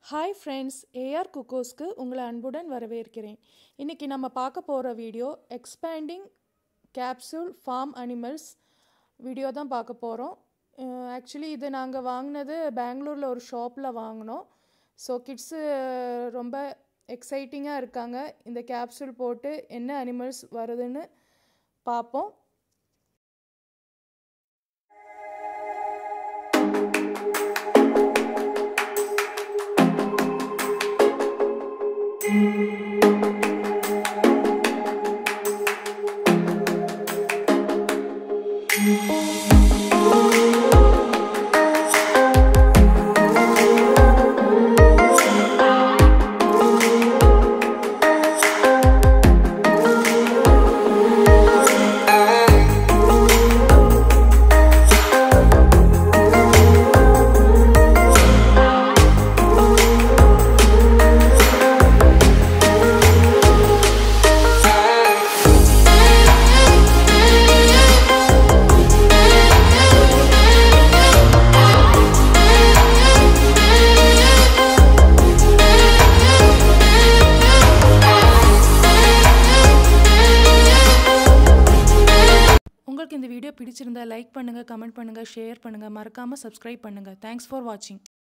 hi friends AR குக்கோஸ்க்கு உங்களை அன்புடன் வரவேற்கிறேன் இன்றைக்கி நம்ம பார்க்க போகிற video expanding capsule farm animals video தான் பார்க்க போகிறோம் ஆக்சுவலி இது நாங்கள் வாங்கினது பெங்களூரில் ஒரு ஷாப்பில் வாங்கினோம் ஸோ கிட்ஸு ரொம்ப எக்ஸைட்டிங்காக இருக்காங்க இந்த கேப்சூல் போட்டு என்ன அனிமல்ஸ் வருதுன்னு பார்ப்போம் உங்களுக்கு இந்த வீடியோ பிடிச்சிருந்தா லைக் பண்ணுங்கள் கமெண்ட் பண்ணுங்கள் ஷேர் பண்ணுங்கள் மறக்காமல் சப்ஸ்கிரைப் பண்ணுங்கள் தேங்க்ஸ் ஃபார் வாட்சிங்